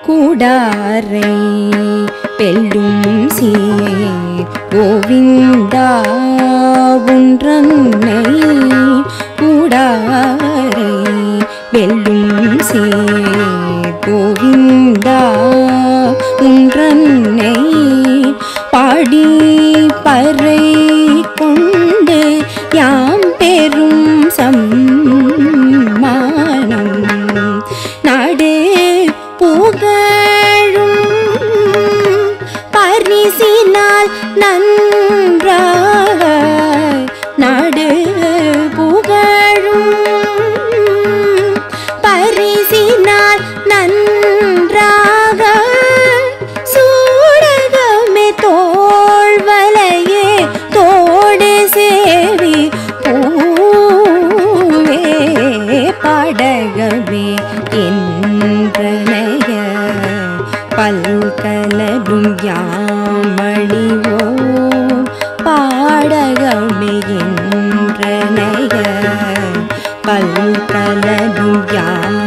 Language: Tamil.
கூடாரை வெல்லும் சீர் கோவிந்தா ஒன்றன்னை கூடாரை வெல்லும் சீர் கோவிந்தா ஒன்றன்னை பாடி பறை கொண்டு யாம் பெரும் சம்மானம் நாடு புகழும் பரிசினால் நன்றாக நாடு புகழும் பரிசினால் நன்றாக சூடகமே தோள்வலையே தோடு சேவி பூவே பாடகமே என்றனைய பல்கலரும் யாமணிவோம் பாடகமே என்றனைய பல்கலரும் யாமணிவோம்